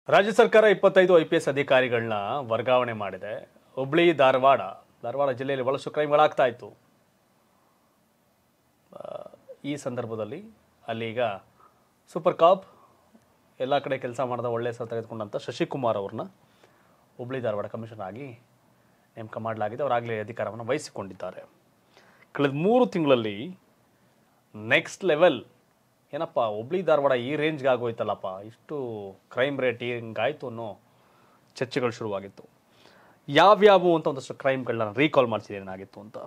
ರಾಜ್ಯ ಸರ್ಕಾರ ಇಪ್ಪತ್ತೈದು ಐ ಪಿ ಎಸ್ ಅಧಿಕಾರಿಗಳನ್ನ ವರ್ಗಾವಣೆ ಮಾಡಿದೆ ಹುಬ್ಳಿ ಧಾರವಾಡ ಧಾರವಾಡ ಜಿಲ್ಲೆಯಲ್ಲಿ ಬಹಳಷ್ಟು ಕ್ರೈಮ್ಗಳಾಗ್ತಾ ಇತ್ತು ಆ, ಈ ಸಂದರ್ಭದಲ್ಲಿ ಅಲ್ಲಿ ಈಗ ಸೂಪರ್ ಕಾಪ್ ಎಲ್ಲ ಕಡೆ ಕೆಲಸ ಮಾಡಿದ ಒಳ್ಳೆಯ ಹೆಸರು ತೆಗೆದುಕೊಂಡಂಥ ಶಶಿಕುಮಾರ್ ಅವ್ರನ್ನ ಹುಬ್ಳಿ ಧಾರವಾಡ ಕಮಿಷನರ್ ಆಗಿ ನೇಮಕ ಮಾಡಲಾಗಿದೆ ಅವರಾಗಲೇ ಅಧಿಕಾರವನ್ನು ವಹಿಸಿಕೊಂಡಿದ್ದಾರೆ ಕಳೆದ ಮೂರು ತಿಂಗಳಲ್ಲಿ ನೆಕ್ಸ್ಟ್ ಲೆವೆಲ್ ಏನಪ್ಪ ಹುಬ್ಳಿ ಧಾರವಾಡ ಈ ರೇಂಜ್ಗೆ ಆಗೋಯ್ತಲ್ಲಪ್ಪ ಇಷ್ಟು ಕ್ರೈಮ್ ರೇಟ್ ಹಿಂಗಾಯ್ತು ಅನ್ನೋ ಚರ್ಚೆಗಳು ಶುರುವಾಗಿತ್ತು ಯಾವ್ಯಾವು ಅಂತ ಒಂದಷ್ಟು ಕ್ರೈಮ್ಗಳನ್ನ ರೀಕಾಲ್ ಮಾಡ್ತಿದೆ ಏನಾಗಿತ್ತು ಅಂತ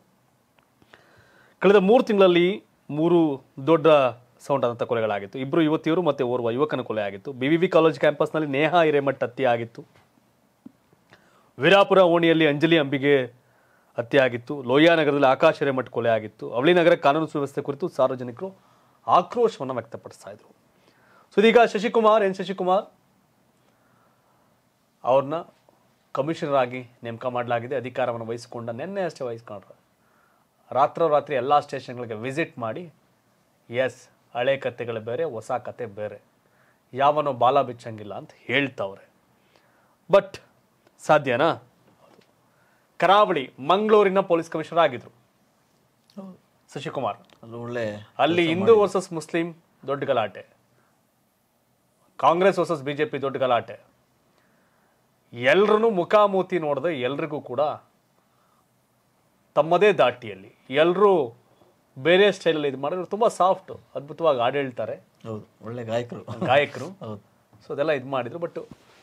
ಕಳೆದ ಮೂರು ತಿಂಗಳಲ್ಲಿ ಮೂರು ದೊಡ್ಡ ಸೌಂಡ್ ಆದಂಥ ಕೊಲೆಗಳಾಗಿತ್ತು ಇಬ್ಬರು ಯುವತಿಯರು ಮತ್ತು ಓರ್ವ ಯುವಕನ ಕೊಲೆ ಆಗಿತ್ತು ಬಿ ವಿ ವಿ ಕಾಲೇಜ್ ಕ್ಯಾಂಪಸ್ನಲ್ಲಿ ನೇಹಾ ಹಿರೇಮಠ್ ಹತ್ಯೆ ಆಗಿತ್ತು ವೀರಾಪುರ ಓಣಿಯಲ್ಲಿ ಅಂಜಲಿ ಅಂಬಿಗೆ ಹತ್ಯೆ ಆಗಿತ್ತು ಲೋಹಿಯಾನಗರದಲ್ಲಿ ಆಕಾಶ್ ಹಿರೇಮಠ್ ಕೊಲೆ ಆಗಿತ್ತು ಅವಳಿ ನಗರ ಕಾನೂನು ಸುವ್ಯವಸ್ಥೆ ಕುರಿತು ಸಾರ್ವಜನಿಕರು ಆಕ್ರೋಶವನ್ನು ವ್ಯಕ್ತಪಡಿಸ್ತಾ ಇದ್ರು ಸೊ ಇದೀಗ ಶಶಿಕುಮಾರ್ ಎನ್ ಶಶಿಕುಮಾರ್ ಅವ್ರನ್ನ ಕಮಿಷನರ್ ಆಗಿ ನೇಮಕ ಮಾಡಲಾಗಿದೆ ಅಧಿಕಾರವನ್ನು ವಹಿಸಿಕೊಂಡ ನಿನ್ನೆ ಅಷ್ಟೇ ವಹಿಸ್ಕೊಂಡ್ರೆ ರಾತ್ರೋರಾತ್ರಿ ಎಲ್ಲ ಸ್ಟೇಷನ್ಗಳಿಗೆ ವಿಸಿಟ್ ಮಾಡಿ ಎಸ್ ಹಳೆ ಕತೆಗಳು ಬೇರೆ ಹೊಸ ಕತೆ ಬೇರೆ ಯಾವನೋ ಬಾಲ ಬಿಚ್ಚಂಗಿಲ್ಲ ಅಂತ ಹೇಳ್ತವ್ರೆ ಬಟ್ ಸಾಧ್ಯನಾ ಕರಾವಳಿ ಮಂಗಳೂರಿನ ಪೊಲೀಸ್ ಕಮಿಷನರ್ ಆಗಿದ್ರು ಶಶಿಕುಮಾರ್ ಅಲ್ಲಿ ಒಳ್ಳೆ ಅಲ್ಲಿ ಹಿಂದೂ ವರ್ಸಸ್ ಮುಸ್ಲಿಂ ದೊಡ್ಡ ಗಲಾಟೆ ಕಾಂಗ್ರೆಸ್ ವರ್ಸಸ್ ಬಿಜೆಪಿ ದೊಡ್ಡ ಗಲಾಟೆ ಎಲ್ರೂ ಮುಖಾಮುಖಿ ನೋಡಿದ್ರೆ ಎಲ್ರಿಗೂ ಕೂಡ ತಮ್ಮದೇ ದಾಟಿಯಲ್ಲಿ ಎಲ್ಲರೂ ಬೇರೆ ಸ್ಟೈಲಲ್ಲಿ ಇದು ಮಾಡಿದ್ರು ತುಂಬ ಸಾಫ್ಟ್ ಅದ್ಭುತವಾಗಿ ಹಾಡು ಹೇಳ್ತಾರೆ ಹೌದು ಒಳ್ಳೆ ಗಾಯಕರು ಗಾಯಕರು ಹೌದು ಸೊ ಅದೆಲ್ಲ ಇದು ಮಾಡಿದ್ರು ಬಟ್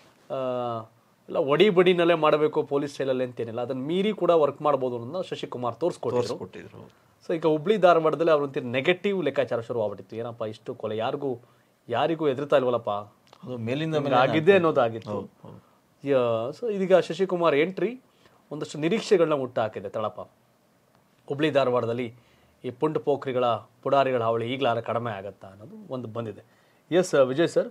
ಎಲ್ಲ ಒಡಿ ಬಡಿನಲ್ಲೇ ಮಾಡಬೇಕು ಪೊಲೀಸ್ ಸ್ಟೈಲಲ್ಲಿ ಅಂತೇನಿಲ್ಲ ಅದನ್ನ ಮೀರಿ ಕೂಡ ವರ್ಕ್ ಮಾಡ್ಬೋದು ಅನ್ನೋದನ್ನ ಶಶಿಕುಮಾರ್ ತೋರಿಸ್ಕೊಟ್ಟಿದ್ರು ಕೊಟ್ಟಿದ್ರು ಸೊ ಈಗ ಹುಬ್ಳಿ ಧಾರವಾಡದಲ್ಲಿ ಅವ್ರಂತ ನೆಗೆಟಿವ್ ಲೆಕ್ಕಾಚಾರ ಶುರು ಆಗ್ಬಿಟ್ಟಿತ್ತು ಏನಪ್ಪ ಇಷ್ಟು ಕೊಲೆ ಯಾರಿಗೂ ಯಾರಿಗೂ ಎದುರ್ತಾ ಇಲ್ವಲ್ಲಪ್ಪ ಅದು ಮೇಲಿಂದ ಹಿಂಗ್ ಮೇಲೆ ಆಗಿದೆ ಅನ್ನೋದಾಗಿತ್ತು ಸೊ ಇದೀಗ ಶಶಿಕುಮಾರ್ ಎಂಟ್ರಿ ಒಂದಷ್ಟು ನಿರೀಕ್ಷೆಗಳನ್ನ ಹುಟ್ಟು ಹಾಕಿದೆ ತಳಪ ಹುಬ್ಳಿ ಧಾರವಾಡದಲ್ಲಿ ಈ ಪುಂಡು ಪೋಖ್ರಿಗಳ ಪುಡಾರಿಗಳ ಹಾವಳಿ ಈಗಲಾರ ಕಡಿಮೆ ಆಗತ್ತಾ ಅನ್ನೋದು ಒಂದು ಬಂದಿದೆ S Vijay sir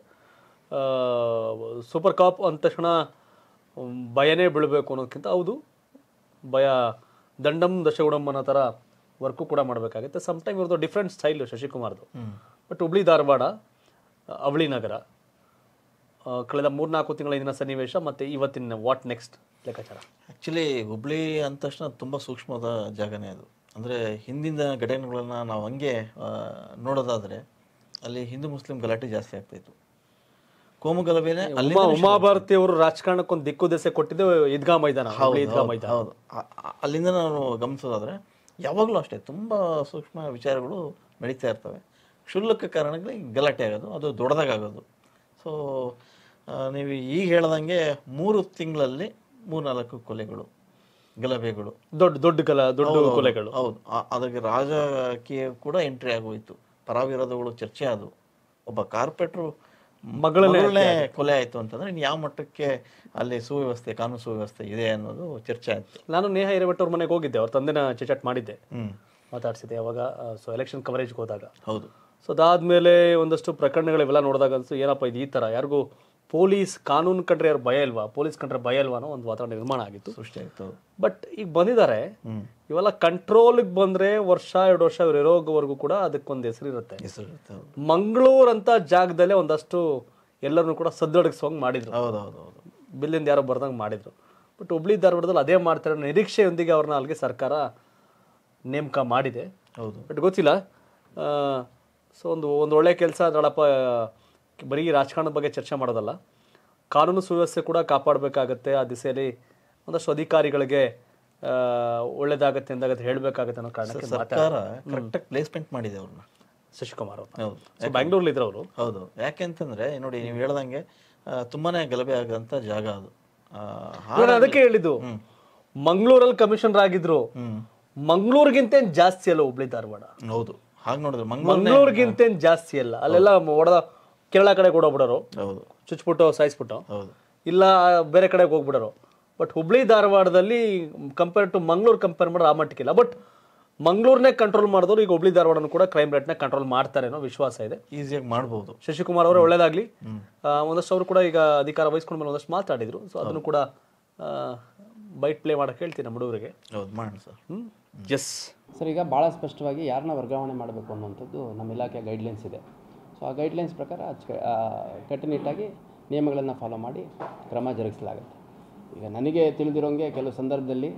super cop ಅಂದ ತಕ್ಷಣ ಮ್, ಭಯನೇ ಬೀಳಬೇಕು ಅನ್ನೋದಕ್ಕಿಂತ ಹೌದು ಭಯ ದಂಡಂ ದಶಗುಡಂ ಅನ್ನೋ ಥರ ವರ್ಕು ಕೂಡ ಮಾಡಬೇಕಾಗುತ್ತೆ ಸಮ್ ಟೈಮ್ ಇವ್ರದ್ದು ಡಿಫ್ರೆಂಟ್ ಸ್ಟೈಲು ಶಶಿಕುಮಾರ್ದು ಬಟ್ ಹುಬ್ಳಿ ಧಾರವಾಡ ಅವಳಿ ನಗರ ಆ, ಕಳೆದ ಮೂರ್ನಾಲ್ಕು ತಿಂಗಳ ಹಿಂದಿನ ಸನ್ನಿವೇಶ ಮತ್ತು ಇವತ್ತಿನ ವಾಟ್ ನೆಕ್ಸ್ಟ್ ಲೆಕ್ಕಾಚಾರ ಆ್ಯಕ್ಚುಲಿ ಹುಬ್ಳಿ ಅಂದ ತಕ್ಷಣ ತುಂಬ ಸೂಕ್ಷ್ಮವಾದ ಜಾಗನೇ ಅದು ಅಂದರೆ ಹಿಂದಿನ ಘಟನೆಗಳನ್ನ ನಾವು ಹಂಗೆ ಆ, ನೋಡೋದಾದ್ರೆ ಅಲ್ಲಿ ಹಿಂದೂ ಮುಸ್ಲಿಂ ಗಲಾಟೆ ಜಾಸ್ತಿ ಆಗ್ತಾಯಿತ್ತು ಕೋಮುಗಲಭೆನೇ ಅಲ್ಲಿ ಉಮಾ ಉಮಾಭಾರತಿ ಅವರು ರಾಜಕಾರಣಕ್ಕೊಂದು ದಿಕ್ಕು ದೆಸೆ ಕೊಟ್ಟಿದ್ದು ಈದ್ಗಾ ಮೈದಾನ ಹುಬ್ಳಿ ಈದ್ಗಾ ಮೈದಾನ ಹೌದು ಆ- ಆ- ಅಲ್ಲಿಂದ ನಾವು ಗಮನಿಸೋದಾದ್ರೆ ಯಾವಾಗಲೂ ಅಷ್ಟೇ ತುಂಬ ಸೂಕ್ಷ್ಮ ವಿಚಾರಗಳು ನಡೀತಾ ಇರ್ತವೆ ಕ್ಷುಲ್ಲಕ ಕಾರಣಗಳಿಗೆ ಗಲಾಟೆ ಆಗೋದು ಅದು ದೊಡ್ಡದಾಗೋದು ಸೊ ನೀವು ಈಗ ಹೇಳ್ದಂಗೆ ಮೂರು ತಿಂಗಳಲ್ಲಿ ಮೂರ್ನಾಲ್ಕು ಕೊಲೆಗಳು ಗಲಭೆಗಳು ದೊಡ್ಡ ದೊಡ್ಡ ಕಲ ದೊಡ್ಡ ಕೊಲೆಗಳು ಹೌದು ಆ- ಅದಕ್ಕೆ ರಾಜಕೀಯ ಕೂಡ ಎಂಟ್ರಿ ಆಗೋಯ್ತು ಪರವಿರೋಧಗಳು ಚರ್ಚೆ ಆದವು ಒಬ್ಬ ಕಾರ್ಪೊರೇಟ್ರು ಮಗಳನ್ನೇ ಕೊಲೆ ಆಯ್ತು ಅಂತಂದ್ರೆ ಇನ್ನು ಯಾವ ಮಟ್ಟಕ್ಕೆ ಅಲ್ಲಿ ಸುವ್ಯವಸ್ಥೆ ಕಾನೂನು ಸುವ್ಯವಸ್ಥೆ ಇದೆ ಅನ್ನೋದು ಚರ್ಚೆ ಆಯ್ತು ನಾನು ನೇಹ ಹಿರೇಮಠ ಅವ್ರ ಮನೆಗೆ ಹೋಗಿದ್ದೆ ಅವ್ರ ತಂದೆನ ಚಟಾಟ್ ಮಾಡಿದ್ದೆ ಹ್ಮ್ ಮಾತಾಡ್ಸಿದ್ದೆ ಅವಾಗ ಸೊ ಎಲೆಕ್ಷನ್ ಕವರೇಜ್ಗೆ ಹೋದಾಗ ಹೌದು ಸೊ ಅದಾದ್ಮೇಲೆ ಒಂದಷ್ಟು ಪ್ರಕರಣಗಳಿವೆಲ್ಲ ನೋಡಿದಾಗ ಅನ್ಸು ಏನಪ್ಪ ಇದು ಈ ಥರ ಯಾರಿಗೂ ಪೊಲೀಸ್ ಕಾನೂನು ಕಂಡ್ರೆ ಯಾರು ಭಯ ಇಲ್ವಾ ಪೊಲೀಸ್ ಕಂಡ್ರೆ ಭಯ ಇಲ್ವಾ ಅನ್ನೋ ಒಂದು ವಾತಾವರಣ ನಿರ್ಮಾಣ ಆಗಿತ್ತು ಸೃಷ್ಟಿ ಆಯ್ತು ಬಟ್ ಈಗ ಬಂದಿದ್ದಾರೆ ಹ್ಮ್ ಇವೆಲ್ಲ ಕಂಟ್ರೋಲ್ಗೆ ಬಂದ್ರೆ ವರ್ಷ ಎರಡು ವರ್ಷ ಇವ್ರು ಇರೋವರೆಗೂ ಕೂಡ ಅದಕ್ಕೊಂದು ಹೆಸರು ಇರುತ್ತೆ ಹೆಸರು ಇರುತ್ತೆ, ಹೌದು ಮಂಗಳೂರು ಅಂತ ಜಾಗದಲ್ಲೇ ಒಂದಷ್ಟು ಎಲ್ಲರನ್ನು ಕೂಡ ಸದ್ದೊಡಗಿಸುವಂಗೆ ಮಾಡಿದ್ರು ಹೌದು ಹೌದು ಹೌದು ಬಿಲ್ಲಿಂದ ಯಾರೋ ಬರ್ದಂಗೆ ಮಾಡಿದ್ರು ಬಟ್ ಹುಬ್ಳಿ ಧಾರವಾಡದಲ್ಲಿ ಅದೇ ಮಾಡ್ತಾರೆ ಅನ್ನೋ ನಿರೀಕ್ಷೆಯೊಂದಿಗೆ ಅವ್ರನ್ನ ಅಲ್ಲಿಗೆ ಸರ್ಕಾರ ನೇಮಕ ಮಾಡಿದೆ ಹೌದು ಬಟ್ ಗೊತ್ತಿಲ್ಲ ಸೊ ಒಂದು ಒಂದು ಒಳ್ಳೆ ಕೆಲಸ ಅದರಳಪ್ಪ ಬರೀ ರಾಜಕಾರಣದ ಬಗ್ಗೆ ಚರ್ಚೆ ಮಾಡೋದಲ್ಲ ಕಾನೂನು ಸುವ್ಯವಸ್ಥೆ ಕೂಡ ಕಾಪಾಡಬೇಕಾಗತ್ತೆ ಆ ದಿಸೆಯಲ್ಲಿ ಒಂದಷ್ಟು ಅಧಿಕಾರಿಗಳಿಗೆ ಆ, ಒಳ್ಳೇದಾಗತ್ತೆ ಅಂದಾಗ ಅದು ಹೇಳಬೇಕಾಗತ್ತೆ ಅನ್ನೋ ಕಾರಣಕ್ಕೆ ಸರ್ಕಾರ ಕರೆಕ್ಟಾಗಿ ಪ್ಲೇಸ್ಮೆಂಟ್ ಮಾಡಿದೆ ಅವ್ರನ್ನ ಶಶಿಕುಮಾರ್ ಅವರು ಹೌದು ಸೊ ಬ್ಯಾಂಗ್ಳೂರ್ಲಿ ಇದ್ರು ಅವರು ಹೌದು ಯಾಕೆ ಅಂತಂದ್ರೆ ನೋಡಿ ನೀವು ಹೇಳ್ದಂಗೆ ಆ, ತುಂಬಾನೇ ಗಲಭೆ ಆಗಂತ ಜಾಗ ಅದು ಆ, ಹಾ- ನಾನು ಅದಕ್ಕೆ ಹೇಳಿದ್ದು ಮಂಗಳೂರಲ್ಲಿ ಕಮಿಷನರ್ ಆಗಿದ್ರು ಹ್ಮ್ ಮಂಗಳೂರಿಗಿಂತ ಜಾಸ್ತಿ ಅಲ್ಲ ಹುಬ್ಳಿ ಧಾರವಾಡ ಹೌದು ಹಾಗೆ ನೋಡಿದ್ರೆ ಮಂಗಳೂರು ಮಂಗಳೂರಿಗಿಂತ ಜಾಸ್ತಿ ಅಲ್ಲ ಅಲ್ಲೆಲ್ಲ ಹೊಡೆದ ಕೇರಳ ಕಡೆ ಕೂಡ ಹೋಗ್ಬಿಡೋರು ಹೌದು ಚುಚ್ಬಿಟ್ಟು ಸಾಯಿಸ್ಬಿಟ್ಟು ಹೌದು ಇಲ್ಲ ಬೇರೆ ಕಡೆಗೆ ಹೋಗ್ಬಿಡೋರು ಬಟ್ ಹುಬ್ಳಿ ಧಾರವಾಡದಲ್ಲಿ ಕಂಪೇರ್ ಟು ಮಂಗಳೂರು ಕಂಪೇರ್ ಮಾಡಿದ್ರೆ ಆ ಮಟ್ಟಕ್ಕಿಲ್ಲ ಬಟ್ ಮಂಗಳೂರನ್ನೇ ಕಂಟ್ರೋಲ್ ಮಾಡಿದವರು ಈಗ ಹುಬ್ಳಿ ಧಾರವಾಡನ ಕೂಡ ಕ್ರೈಮ್ ರೇಟ್ನ ಕಂಟ್ರೋಲ್ ಮಾಡ್ತಾರೆ ಅನ್ನೋ ವಿಶ್ವಾಸ ಇದೆ ಈಸಿಯಾಗಿ ಮಾಡ್ಬೋದು ಶಶಿಕುಮಾರ್ ಅವರು ಒಳ್ಳೇದಾಗ್ಲಿ ಆ, ಒಂದಷ್ಟು ಅವರು ಕೂಡ ಈಗ ಅಧಿಕಾರ ವಹಿಸ್ಕೊಂಡ ಮೇಲೆ ಒಂದಷ್ಟು ಮಾತಾಡಿದ್ರು ಸೊ ಅದನ್ನು ಕೂಡ ಬೈಟ್ ಪ್ಲೇ ಮಾಡಕ್ಕೆ ಹೇಳ್ತೀನಿ ನಮ್ಮ ಹುಡುಗರಿಗೆ ಹೌದು ಮಾಡೋಣ ಸರ್ ಎಸ್ ಸರ್ ಈಗ ಭಾಳ ಸ್ಪಷ್ಟವಾಗಿ ಯಾರನ್ನ ವರ್ಗಾವಣೆ ಮಾಡಬೇಕು ಅನ್ನುವಂಥದ್ದು ನಮ್ಮ ಇಲಾಖೆಯ ಗೈಡ್ಲೈನ್ಸ್ ಇದೆ ಸೊ ಆ ಗೈಡ್ಲೈನ್ಸ್ ಪ್ರಕಾರ ಅಚ್ಚ- ಆ, ಕಟ್ಟುನಿಟ್ಟಾಗಿ ನಿಯಮಗಳನ್ನು ಫಾಲೋ ಮಾಡಿ ಕ್ರಮ ಜರುಗಿಸಲಾಗುತ್ತೆ ಈಗ ನನಗೆ ತಿಳಿದಿರೋಂಗೆ ಕೆಲವು ಸಂದರ್ಭದಲ್ಲಿ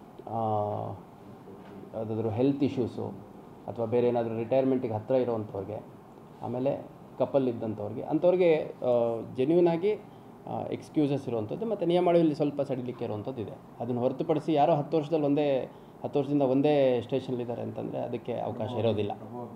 ಯಾವುದಾದ್ರೂ ಹೆಲ್ತ್ ಇಶ್ಯೂಸು ಅಥವಾ ಬೇರೆ ಏನಾದರೂ ರಿಟೈರ್ಮೆಂಟಿಗೆ ಹತ್ತಿರ ಇರೋವಂಥವ್ರಿಗೆ ಆಮೇಲೆ ಕಪಲ್ ಇದ್ದಂಥವ್ರಿಗೆ ಅಂಥವ್ರಿಗೆ ಜೆನ್ಯೂನ್ ಆಗಿ ಎಕ್ಸ್ಕ್ಯೂಸಸ್ ಇರುವಂಥದ್ದು ಮತ್ತು ನಿಯಮಾವಳಿಯಲ್ಲಿ ಸ್ವಲ್ಪ ಸಡಿಲಿಕ್ಕೆ ಇರುವಂಥದ್ದು ಇದೆ ಅದನ್ನು ಹೊರತುಪಡಿಸಿ ಯಾರೋ ಹತ್ತು ವರ್ಷದಲ್ಲಿ ಒಂದೇ ಹತ್ತು ವರ್ಷದಿಂದ ಒಂದೇ ಸ್ಟೇಷನ್ಲಿದ್ದಾರೆ ಅಂತಂದರೆ ಅದಕ್ಕೆ ಅವಕಾಶ ಇರೋದಿಲ್ಲ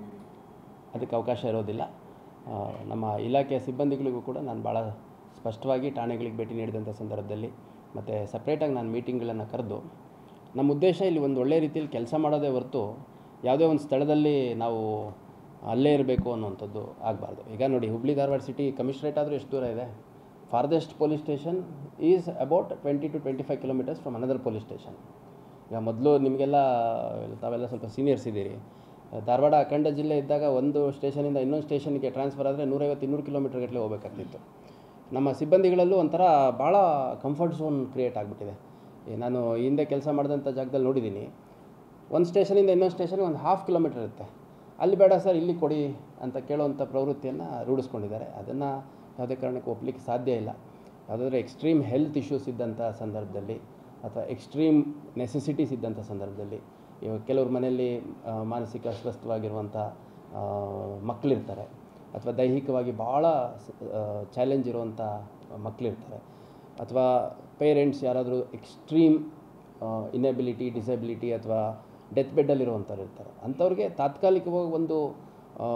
ಅದಕ್ಕೆ ಅವಕಾಶ ಇರೋದಿಲ್ಲ ಆ, ನಮ್ಮ ಇಲಾಖೆಯ ಸಿಬ್ಬಂದಿಗಳಿಗೂ ಕೂಡ ನಾನು ಭಾಳ ಸ್ಪಷ್ಟವಾಗಿ ಠಾಣೆಗಳಿಗೆ ಭೇಟಿ ನೀಡಿದಂಥ ಸಂದರ್ಭದಲ್ಲಿ ಮತ್ತು ಸಪ್ರೇಟಾಗಿ ನಾನು ಮೀಟಿಂಗ್ಗಳನ್ನು ಕರೆದು ನಮ್ಮ ಉದ್ದೇಶ ಇಲ್ಲಿ ಒಂದು ಒಳ್ಳೆಯ ರೀತಿಯಲ್ಲಿ ಕೆಲಸ ಮಾಡೋದೇ ಹೊರತು ಯಾವುದೇ ಒಂದು ಸ್ಥಳದಲ್ಲಿ ನಾವು ಅಲ್ಲೇ ಇರಬೇಕು ಅನ್ನುವಂಥದ್ದು ಆಗಬಾರ್ದು ಈಗ ನೋಡಿ ಹುಬ್ಳಿ ಧಾರವಾಡ ಸಿಟಿ ಕಮಿಷನರೇಟ್ ಆದರೂ ಎಷ್ಟು ದೂರ ಇದೆ farthest police station is about twenty to twenty five kilometres from another police station ಈಗ ಮೊದಲು ನಿಮಗೆಲ್ಲ ತಾವೆಲ್ಲ ಸ್ವಲ್ಪ ಸೀನಿಯರ್ಸ್ ಇದ್ದೀರಿ ಧಾರವಾಡ ಅಖಂಡ ಜಿಲ್ಲೆ ಇದ್ದಾಗ ಒಂದು ಸ್ಟೇಷನಿಂದ ಇನ್ನೊಂದು ಸ್ಟೇಷನ್ಗೆ ಟ್ರಾನ್ಸ್ಫರ್ ಆದರೆ ನೂರೈವತ್ತು ಇನ್ನೂರು ಕಿಲೋಮೀಟರ್ ಗಟ್ಟಲೆ ಹೋಗ್ಬೇಕಾಗ್ತಿತ್ತು ನಮ್ಮ ಸಿಬ್ಬಂದಿಗಳಲ್ಲೂ ಒಂಥರ ಭಾಳ ಕಂಫರ್ಟ್ ಝೋನ್ ಕ್ರಿಯೇಟ್ ಆಗಿಬಿಟ್ಟಿದೆ ಈ ನಾನು ಈ ಹಿಂದೆ ಕೆಲಸ ಮಾಡಿದಂಥ ಜಾಗದಲ್ಲಿ ನೋಡಿದ್ದೀನಿ ಒಂದು ಸ್ಟೇಷನಿಂದ ಇನ್ನೊಂದು ಸ್ಟೇಷನ್ಗೆ ಒಂದು ಹಾಫ್ ಕಿಲೋಮೀಟರ್ ಇರುತ್ತೆ ಅಲ್ಲಿ ಬೇಡ ಸರ್ ಇಲ್ಲಿ ಕೊಡಿ ಅಂತ ಕೇಳುವಂಥ ಪ್ರವೃತ್ತಿಯನ್ನು ರೂಢಿಸ್ಕೊಂಡಿದ್ದಾರೆ ಅದನ್ನು ಯಾವುದೇ ಕಾರಣಕ್ಕೂ ಒಪ್ಪಲಿಕ್ಕೆ ಸಾಧ್ಯ ಇಲ್ಲ ಯಾವುದಾದ್ರೂ ಎಕ್ಸ್ಟ್ರೀಮ್ ಹೆಲ್ತ್ ಇಶ್ಯೂಸ್ ಇದ್ದಂಥ ಸಂದರ್ಭದಲ್ಲಿ ಅಥವಾ ಎಕ್ಸ್ಟ್ರೀಮ್ ನೆಸೆಸಿಟೀಸ್ ಇದ್ದಂಥ ಸಂದರ್ಭದಲ್ಲಿ ಇವಾಗ ಕೆಲವ್ರ ಮನೆಯಲ್ಲಿ ಆ, ಮಾನಸಿಕ ಅಸ್ವಸ್ಥವಾಗಿರುವಂಥ ಆ, ಮಕ್ಕಳಿರ್ತಾರೆ ಅಥವಾ ದೈಹಿಕವಾಗಿ ಭಾಳ ಚಾಲೆಂಜ್ ಇರುವಂಥ ಮಕ್ಕಳಿರ್ತಾರೆ ಅಥವಾ ಪೇರೆಂಟ್ಸ್ ಯಾರಾದರೂ ಎಕ್ಸ್ಟ್ರೀಮ್ ಇನೆಬಿಲಿಟಿ ಡಿಸಬಿಲಿಟಿ ಅಥವಾ ಡೆತ್ ಬೆಡ್ಡಲ್ಲಿರುವಂಥವ್ರು ಇರ್ತಾರೆ ಅಂಥವ್ರಿಗೆ ತಾತ್ಕಾಲಿಕವಾಗಿ ಒಂದು ಆ,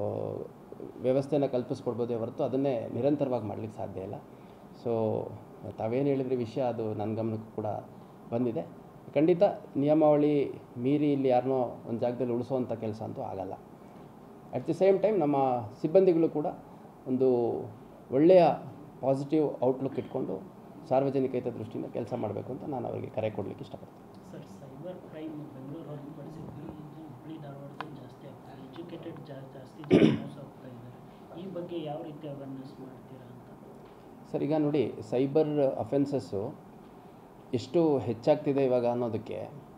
ವ್ಯವಸ್ಥೆನ ಕಲ್ಪಿಸ್ಕೊಡ್ಬೋದೇ ಹೊರತು ಅದನ್ನೇ ನಿರಂತರವಾಗಿ ಮಾಡಲಿಕ್ಕೆ ಸಾಧ್ಯ ಇಲ್ಲ ಸೊ ತಾವೇನು ಹೇಳಿದ್ರಿ ವಿಷಯ ಅದು ನನ್ನ ಗಮನಕ್ಕೂ ಕೂಡ ಬಂದಿದೆ ಖಂಡಿತ ನಿಯಮಾವಳಿ ಮೀರಿ ಇಲ್ಲಿ ಯಾರನ್ನೋ ಒಂದು ಜಾಗದಲ್ಲಿ ಉಳಿಸುವಂಥ ಕೆಲಸ ಅಂತೂ ಆಗಲ್ಲ ಅಟ್ ದಿ ಸೇಮ್ ಟೈಮ್ ನಮ್ಮ ಸಿಬ್ಬಂದಿಗಳು ಕೂಡ ಒಂದು ಒಳ್ಳೆಯ ಪಾಸಿಟಿವ್ ಔಟ್ಲುಕ್ ಇಟ್ಕೊಂಡು ಸಾರ್ವಜನಿಕ ಹಿತ ದೃಷ್ಟಿಯಿಂದ ಕೆಲಸ ಮಾಡಬೇಕು ಅಂತ ನಾನು ಅವರಿಗೆ ಕರೆ ಕೊಡಲಿಕ್ಕೆ ಇಷ್ಟಪಡ್ತೀನಿ ಸರ್ ಸೈಬರ್ ಕ್ರೈಮ್ ಬೆಂಗಳೂರು ಹೊರತುಪಡಿಸಿದ್ವಿ ಹುಬ್ಬಳ್ಳಿ ಧಾರವಾಡದಲ್ಲಿ ಜಾಸ್ತಿ ಆಗ್ತದೆ ಎಜುಕೇಟೆಡ್ ಜಾಸ್ತಿ ಜನ ಮೋಸ ಹೋಗ್ತಾ ಇದ್ದಾರೆ ಈ ಬಗ್ಗೆ ಯಾವ ರೀತಿ ಅವೇರ್ನೆಸ್ ಮಾಡ್ತೀರಾ ಅಂತ ಸರ್ ಈಗ ನೋಡಿ ಸೈಬರ್ ಅಫೆನ್ಸಸ್ಸು ಎಷ್ಟು ಹೆಚ್ಚಾಗ್ತಿದೆ ಇವಾಗ ಅನ್ನೋದಕ್ಕೆ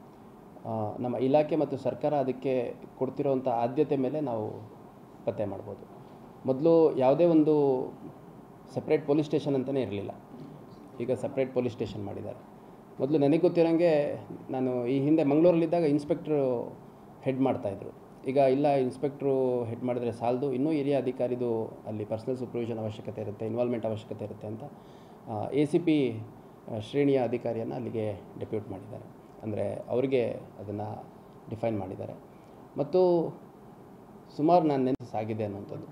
ಆ, ನಮ್ಮ ಇಲಾಖೆ ಮತ್ತು ಸರ್ಕಾರ ಅದಕ್ಕೆ ಕೊಡ್ತಿರೋವಂಥ ಆದ್ಯತೆ ಮೇಲೆ ನಾವು ಪತ್ತೆ ಮಾಡ್ಬೋದು ಮೊದಲು ಯಾವುದೇ ಒಂದು ಸಪ್ರೇಟ್ ಪೊಲೀಸ್ ಸ್ಟೇಷನ್ ಅಂತಲೇ ಇರಲಿಲ್ಲ ಈಗ ಸಪ್ರೇಟ್ ಪೊಲೀಸ್ ಸ್ಟೇಷನ್ ಮಾಡಿದ್ದಾರೆ ಮೊದಲು ನನಗೆ ಗೊತ್ತಿರೋಂಗೆ ನಾನು ಈ ಹಿಂದೆ ಮಂಗಳೂರಲ್ಲಿದ್ದಾಗ ಇನ್ಸ್ಪೆಕ್ಟ್ರು ಹೆಡ್ ಮಾಡ್ತಾಯಿದ್ರು ಈಗ ಇಲ್ಲ ಇನ್ಸ್ಪೆಕ್ಟ್ರು ಹೆಡ್ ಮಾಡಿದ್ರೆ ಸಾಲದು ಇನ್ನೂ ಹಿರಿಯ ಅಧಿಕಾರಿದು ಅಲ್ಲಿ ಪರ್ಸನಲ್ ಸೂಪರ್ವಿಷನ್ ಅವಶ್ಯಕತೆ ಇರುತ್ತೆ ಇನ್ವಾಲ್ವ್ಮೆಂಟ್ ಅವಶ್ಯಕತೆ ಇರುತ್ತೆ ಅಂತ ಎ ಸಿ ಪಿ ಶ್ರೇಣಿಯ ಅಧಿಕಾರಿಯನ್ನು ಅಲ್ಲಿಗೆ ಡೆಪ್ಯೂಟ್ ಮಾಡಿದ್ದಾರೆ ಅಂದರೆ ಅವರಿಗೆ ಅದನ್ನು ಡಿಫೈನ್ ಮಾಡಿದ್ದಾರೆ ಮತ್ತು ಸುಮಾರು ನಾನು ನೆನಪು ಆಗಿದೆ ಅನ್ನುವಂಥದ್ದು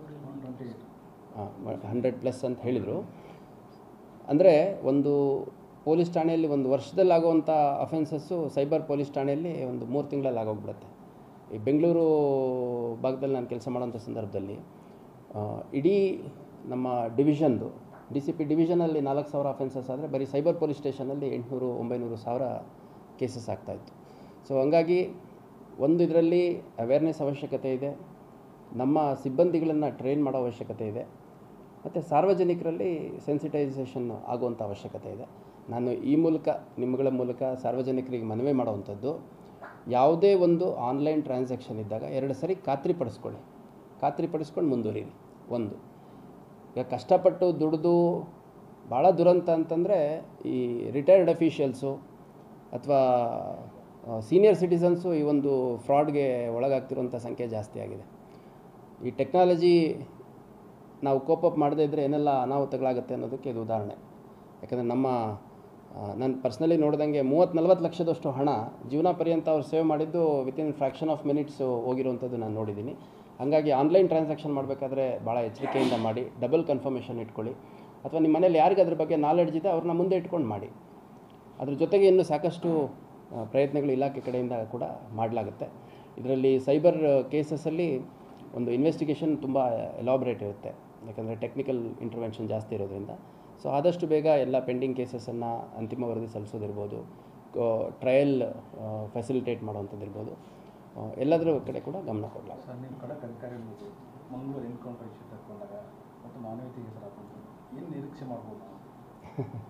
ಹಂಡ್ರೆಡ್ ಪ್ಲಸ್ ಅಂತ ಹೇಳಿದರು ಅಂದರೆ ಒಂದು ಪೊಲೀಸ್ ಠಾಣೆಯಲ್ಲಿ ಒಂದು ವರ್ಷದಲ್ಲಿ ಆಗುವಂಥ ಅಫೆನ್ಸಸ್ಸು ಸೈಬರ್ ಪೊಲೀಸ್ ಠಾಣೆಯಲ್ಲಿ ಒಂದು ಮೂರು ತಿಂಗಳಲ್ಲಿ ಆಗೋಗ್ಬಿಡುತ್ತೆ ಈ ಬೆಂಗಳೂರು ಭಾಗದಲ್ಲಿ ನಾನು ಕೆಲಸ ಮಾಡೋಂಥ ಸಂದರ್ಭದಲ್ಲಿ ಆ, ಇಡೀ ನಮ್ಮ ಡಿವಿಷನ್ದು ಡಿ ಸಿ ಪಿ ಡಿವಿಷನಲ್ಲಿ ನಾಲ್ಕು ಸಾವಿರ ಅಫೆನ್ಸಸ್ ಆದರೆ ಬರೀ ಸೈಬರ್ ಪೊಲೀಸ್ ಸ್ಟೇಷನಲ್ಲಿ ಎಂಟುನೂರು ಒಂಬೈನೂರು ಸಾವಿರ ಕೇಸಸ್ ಆಗ್ತಾಯಿತ್ತು ಸೊ ಹಂಗಾಗಿ ಒಂದು ಇದರಲ್ಲಿ ಅವೇರ್ನೆಸ್ ಅವಶ್ಯಕತೆ ಇದೆ ನಮ್ಮ ಸಿಬ್ಬಂದಿಗಳನ್ನು ಟ್ರೈನ್ ಮಾಡೋ ಅವಶ್ಯಕತೆ ಇದೆ ಮತ್ತು ಸಾರ್ವಜನಿಕರಲ್ಲಿ ಸೆನ್ಸಿಟೈಸೇಷನ್ ಆಗುವಂಥ ಅವಶ್ಯಕತೆ ಇದೆ ನಾನು ಈ ಮೂಲಕ ನಿಮ್ಮಗಳ ಮೂಲಕ ಸಾರ್ವಜನಿಕರಿಗೆ ಮನವಿ ಮಾಡುವಂಥದ್ದು ಯಾವುದೇ ಒಂದು ಆನ್ಲೈನ್ ಟ್ರಾನ್ಸಾಕ್ಷನ್ ಇದ್ದಾಗ ಎರಡು ಸರಿ ಖಾತ್ರಿಪಡಿಸ್ಕೊಳ್ಳಿ ಖಾತ್ರಿಪಡಿಸ್ಕೊಂಡು ಮುಂದುವರಿರಿ ಒಂದು ಈಗ ಕಷ್ಟಪಟ್ಟು ದುಡಿದು ಭಾಳ ದುರಂತ ಅಂತಂದರೆ ಈ ರಿಟೈರ್ಡ್ ಅಫಿಷಿಯಲ್ಸು ಅಥವಾ ಸೀನಿಯರ್ ಸಿಟಿಸನ್ಸು ಈ ಒಂದು ಫ್ರಾಡ್ಗೆ ಒಳಗಾಗ್ತಿರುವಂಥ ಸಂಖ್ಯೆ ಜಾಸ್ತಿ ಆಗಿದೆ ಈ ಟೆಕ್ನಾಲಜಿ ನಾವು ಕೋಪಪ್ ಮಾಡದೇ ಇದ್ದರೆ ಏನೆಲ್ಲ ಅನಾಹುತಗಳಾಗುತ್ತೆ ಅನ್ನೋದಕ್ಕೆ ಇದು ಉದಾಹರಣೆ ಯಾಕಂದರೆ ನಮ್ಮ ನಾನು ಪರ್ಸ್ನಲಿ ನೋಡ್ದಂಗೆ ಮೂವತ್ತು ನಲ್ವತ್ತು ಲಕ್ಷದಷ್ಟು ಹಣ ಜೀವನ ಪರ್ಯಂತ ಅವ್ರು ಸೇವ್ ಮಾಡಿದ್ದು ವಿತಿನ್ ಫ್ರ್ಯಾಕ್ಷನ್ ಆಫ್ ಮಿನಿಟ್ಸು ಹೋಗಿರುವಂಥದ್ದು ನಾನು ನೋಡಿದ್ದೀನಿ ಹಾಗಾಗಿ ಆನ್ಲೈನ್ ಟ್ರಾನ್ಸಾಕ್ಷನ್ ಮಾಡಬೇಕಾದ್ರೆ ಭಾಳ ಎಚ್ಚರಿಕೆಯಿಂದ ಮಾಡಿ ಡಬಲ್ ಕನ್ಫರ್ಮೇಷನ್ ಇಟ್ಕೊಳ್ಳಿ ಅಥವಾ ನಿಮ್ಮ ಮನೇಲಿ ಯಾರಿಗೆ ಅದ್ರ ಬಗ್ಗೆ ನಾಲೆಡ್ಜ್ ಇದೆ ಅವ್ರನ್ನ ಮುಂದೆ ಇಟ್ಕೊಂಡು ಮಾಡಿ ಅದ್ರ ಜೊತೆಗೆ ಇನ್ನು ಸಾಕಷ್ಟು ಆ, ಪ್ರಯತ್ನಗಳು ಇಲಾಖೆ ಕಡೆಯಿಂದ ಕೂಡ ಮಾಡಲಾಗುತ್ತೆ ಇದರಲ್ಲಿ ಸೈಬರ್ ಕೇಸಸಲ್ಲಿ ಒಂದು ಇನ್ವೆಸ್ಟಿಗೇಷನ್ ತುಂಬ ಎಲಾಬ್ರೇಟ್ ಇರುತ್ತೆ ಯಾಕಂದರೆ ಟೆಕ್ನಿಕಲ್ ಇಂಟರ್ವೆನ್ಷನ್ ಜಾಸ್ತಿ ಇರೋದ್ರಿಂದ ಸೊ ಆದಷ್ಟು ಬೇಗ ಎಲ್ಲ ಪೆಂಡಿಂಗ್ ಕೇಸಸನ್ನು ಅಂತಿಮ ವರದಿ ಸಲ್ಲಿಸೋದಿರ್ಬೋದು ಟ್ರಯಲ್ ಫೆಸಿಲಿಟೇಟ್ ಮಾಡುವಂಥದ್ದು ಇರ್ಬೋದು ಆ, ಎಲ್ಲದರ ಕಡೆ ಕೂಡ ಗಮನ ಕೊಡಲಾಗುತ್ತೆ ಸರ್ ನಿಮ್ಮ ಕಡೆ ಅಧಿಕಾರಿ ಇರ್ಬೋದು ಮಂಗಳೂರು ಎನ್ಕೌಂಟರ್ ಇಶ್ಯೂ ತಗೊಂಡಾಗ ಮತ್ತು ಮಾನವೀಯತೆಗೆ ಹೆಸರಾಕೊಂಡು ಏನು ನಿರೀಕ್ಷೆ ಮಾಡ್ಬೋದು ನಾವು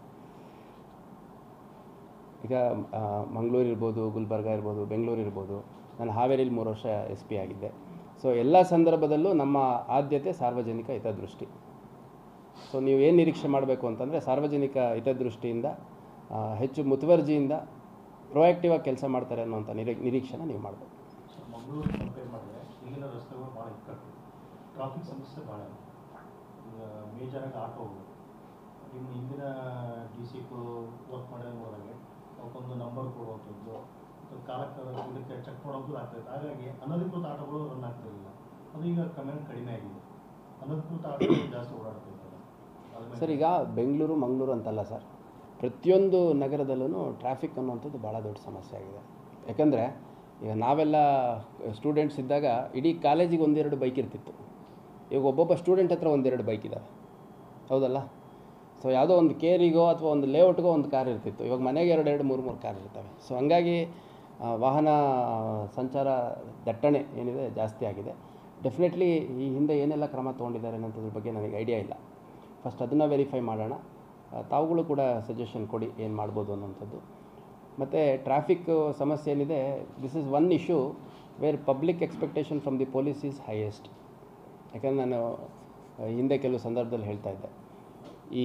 ಈಗ ಆ, ಮಂಗಳೂರು ಇರ್ಬೋದು ಗುಲ್ಬರ್ಗ ಇರ್ಬೋದು ಬೆಂಗಳೂರು ಇರ್ಬೋದು ನಾನು ಹಾವೇರಿಲಿ ಮೂರು ವರ್ಷ ಎಸ್ ಪಿ ಆಗಿದ್ದೆ ಸೊ ಎಲ್ಲ ಸಂದರ್ಭದಲ್ಲೂ ನಮ್ಮ ಆದ್ಯತೆ ಸಾರ್ವಜನಿಕ ಹಿತದೃಷ್ಟಿ ಸೊ ನೀವು ಏನು ನಿರೀಕ್ಷೆ ಮಾಡಬೇಕು ಅಂತಂದರೆ ಸಾರ್ವಜನಿಕ ಹಿತದೃಷ್ಟಿಯಿಂದ ಆ, ಹೆಚ್ಚು ಮುತುವರ್ಜಿಯಿಂದ ಪ್ರೊಯಾಕ್ಟಿವ್ ಆಗಿ ಕೆಲಸ ಮಾಡ್ತಾರೆ ಅನ್ನೋಂಥ ನಿರೀ ನಿರೀಕ್ಷೆನ ನೀವು ಮಾಡಬೇಕು ಸರ್ ಮಂಗಳೂರು ಕಂಪೇರ್ ಮಾಡಿದ್ರೆ ಇಲ್ಲಿನ ರಸ್ತೆಗಳು ಭಾಳ ಇಕ್ಕಟ್ಟು ಟ್ರಾಫಿಕ್ ಸಮಸ್ಯೆ ಭಾಳ ಇದೆ ಈಗ ಮೇಜರಾಗಿ ಆಟೋಗಳು ಇನ್ನು ಹಿಂದಿನ ಡಿ ಸಿಗಳು ವರ್ಕ್ ಮಾಡೋದು ನೋಡಿದಾಗ ಅವಕ್ಕೊಂದು ನಂಬರ್ ಕೊಡುವಂಥದ್ದು ಮತ್ತು ಕಾಲಕ್ಕೆ ಇದಕ್ಕೆ ಚೆಕ್ ಮಾಡೋದು ಆಗ್ತದೆ ಹಾಗಾಗಿ ಅನಧಿಕೃತ ಆಟೋಗಳು ರನ್ ಆಗ್ತಿರಲಿಲ್ಲ ಅದು ಈಗ ಕ್ರಮೇಣ ಕಡಿಮೆ ಆಗಿದೆ ಅನಧಿಕೃತ ಆಟೋಗಳು ಜಾಸ್ತಿ ಓಡಾಡ್ತಿರ್ತಾರೆ ಅದ್ರ ಮೇಲೆ- ಸರ್ ಈಗ ಬೆಂಗಳೂರು ಮಂಗಳೂರು ಅಂತಲ್ಲ ಸರ್ ಪ್ರತಿಯೊಂದು ನಗರದಲ್ಲೂ ಟ್ರಾಫಿಕ್ ಅನ್ನುವಂಥದ್ದು ಭಾಳ ದೊಡ್ಡ ಸಮಸ್ಯೆ ಆಗಿದೆ ಯಾಕಂದರೆ ಈಗ ನಾವೆಲ್ಲ ಸ್ಟೂಡೆಂಟ್ಸ್ ಇದ್ದಾಗ ಇಡೀ ಕಾಲೇಜಿಗೆ ಒಂದೆರಡು ಬೈಕ್ ಇರ್ತಿತ್ತು ಈಗ ಒಬ್ಬೊಬ್ಬ ಸ್ಟೂಡೆಂಟ್ ಹತ್ರ ಒಂದೆರಡು ಬೈಕ್ ಇದ್ದಾವೆ ಹೌದಲ್ಲ ಸೊ ಯಾವುದೋ ಒಂದು ಕೇರಿಗೋ ಅಥವಾ ಒಂದು ಲೇಔಟ್ಗೋ ಒಂದು ಕಾರ್ ಇರ್ತಿತ್ತು ಇವಾಗ ಮನೆಗೆ ಎರಡು ಎರಡು ಮೂರು ಮೂರು ಕಾರ್ ಇರ್ತವೆ ಸೊ ಹಂಗಾಗಿ ಆ, ವಾಹನ ಸಂಚಾರ ದಟ್ಟಣೆ ಏನಿದೆ ಜಾಸ್ತಿ ಆಗಿದೆ ಡೆಫಿನೆಟ್ಲಿ ಈ ಹಿಂದೆ ಏನೆಲ್ಲ ಕ್ರಮ ತೊಗೊಂಡಿದ್ದಾರೆ ಅನ್ನೋದ್ರ ಬಗ್ಗೆ ನನಗೆ ಐಡಿಯಾ ಇಲ್ಲ ಫಸ್ಟ್ ಅದನ್ನು ವೆರಿಫೈ ಮಾಡೋಣ ಆ, ತಾವುಗಳು ಕೂಡ ಸಜೆಷನ್ ಕೊಡಿ ಏನು ಮಾಡ್ಬೋದು ಅನ್ನೋಂಥದ್ದು ಮತ್ತು ಟ್ರಾಫಿಕ್ ಸಮಸ್ಯೆ ಏನಿದೆ this is one issue where public expectation from the police is highest ಯಾಕಂದರೆ ನಾನು ಆ, ಹಿಂದೆ ಕೆಲವು ಸಂದರ್ಭದಲ್ಲಿ ಹೇಳ್ತಾ ಇದ್ದೆ ಈ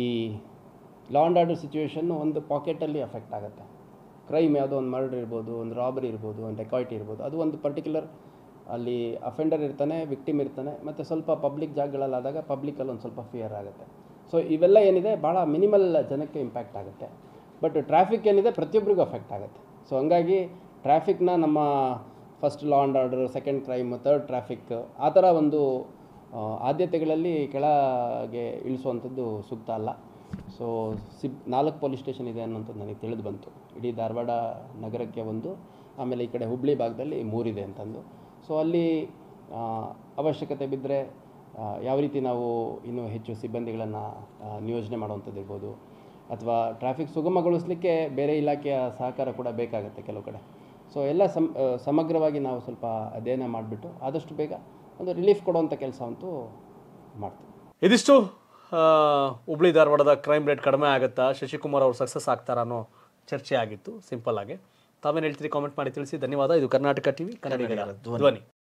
ಲಾ ಆ್ಯಂಡ್ ಆರ್ಡರ್ ಸಿಚುವೇಶನ್ನು ಒಂದು ಪಾಕೆಟಲ್ಲಿ ಅಫೆಕ್ಟ್ ಆಗುತ್ತೆ ಕ್ರೈಮ್ ಯಾವುದೋ ಒಂದು ಮರ್ಡರ್ ಇರ್ಬೋದು ಒಂದು ರಾಬರಿ ಇರ್ಬೋದು ಒಂದು ಡೆಕಾಯಿಟಿ ಇರ್ಬೋದು ಅದು ಒಂದು ಪರ್ಟಿಕ್ಯುಲರ್ ಅಲ್ಲಿ ಅಫೆಂಡರ್ ಇರ್ತಾನೆ ವಿಕ್ಟಿಮ್ ಇರ್ತಾನೆ ಮತ್ತು ಸ್ವಲ್ಪ ಪಬ್ಲಿಕ್ ಜಾಗಗಳಲ್ಲಾದಾಗ ಪಬ್ಲಿಕಲ್ಲಿ ಒಂದು ಸ್ವಲ್ಪ ಫಿಯರ್ ಆಗುತ್ತೆ ಸೊ ಇವೆಲ್ಲ ಏನಿದೆ ಭಾಳ ಮಿನಿಮಲ್ ಜನಕ್ಕೆ ಇಂಪ್ಯಾಕ್ಟ್ ಆಗುತ್ತೆ ಬಟ್ ಟ್ರಾಫಿಕ್ ಏನಿದೆ ಪ್ರತಿಯೊಬ್ಬರಿಗೂ ಅಫೆಕ್ಟ್ ಆಗುತ್ತೆ ಸೊ ಹಂಗಾಗಿ ಟ್ರಾಫಿಕ್ನ ನಮ್ಮ first law and order second crime third traffic ಆ ಥರ ಒಂದು ಆ, ಆದ್ಯತೆಗಳಲ್ಲಿ ಕೆಳಗೆ ಇಳಿಸುವಂಥದ್ದು ಸೂಕ್ತ ಅಲ್ಲ ಸೊ ಸಿಬ್ ನಾಲ್ಕು ಪೊಲೀಸ್ ಸ್ಟೇಷನ್ ಇದೆ ಅನ್ನೋಂಥದ್ದು ನನಗೆ ತಿಳಿದು ಬಂತು ಇಡೀ ಧಾರವಾಡ ನಗರಕ್ಕೆ ಒಂದು ಆಮೇಲೆ ಈ ಕಡೆ ಹುಬ್ಳಿ ಭಾಗದಲ್ಲಿ ಮೂರಿದೆ ಅಂತಂದು ಸೊ ಅಲ್ಲಿ ಆ, ಅವಶ್ಯಕತೆ ಬಿದ್ದರೆ ಯಾವ ರೀತಿ ನಾವು ಇನ್ನೂ ಹೆಚ್ಚು ಸಿಬ್ಬಂದಿಗಳನ್ನು ನಿಯೋಜನೆ ಮಾಡುವಂಥದ್ದು ಇರ್ಬೋದು ಅಥವಾ ಟ್ರಾಫಿಕ್ ಸುಗಮಗೊಳಿಸಲಿಕ್ಕೆ ಬೇರೆ ಇಲಾಖೆಯ ಸಹಕಾರ ಕೂಡ ಬೇಕಾಗುತ್ತೆ ಕೆಲವು ಕಡೆ ಸೊ ಎಲ್ಲ ಸಮ್ ಆ, ಸಮಗ್ರವಾಗಿ ನಾವು ಸ್ವಲ್ಪ ಅಧ್ಯಯನ ಮಾಡಿಬಿಟ್ಟು ಆದಷ್ಟು ಬೇಗ ಒಂದು ರಿಲೀಫ್ ಕೊಡುವಂಥ ಕೆಲಸ ಅಂತೂ ಮಾಡ್ತೀವಿ ಇದಿಷ್ಟು ಆ, ಹುಬ್ಳಿ ಧಾರವಾಡದ ಕ್ರೈಮ್ ರೇಟ್ ಕಡಿಮೆ ಆಗುತ್ತಾ ಶಶಿಕುಮಾರ್ ಅವರು ಸಕ್ಸಸ್ ಆಗ್ತಾರ ಅನ್ನೋ ಚರ್ಚೆ ಆಗಿತ್ತು ಸಿಂಪಲ್ ಆಗಿ ತಾವೇನು ಹೇಳ್ತೀರಿ ಕಾಮೆಂಟ್ ಮಾಡಿ ತಿಳಿಸಿ ಧನ್ಯವಾದ ಇದು ಕರ್ನಾಟಕ ಟಿವಿ ಕನ್ನಡಿಗರ ಧ್ವನಿ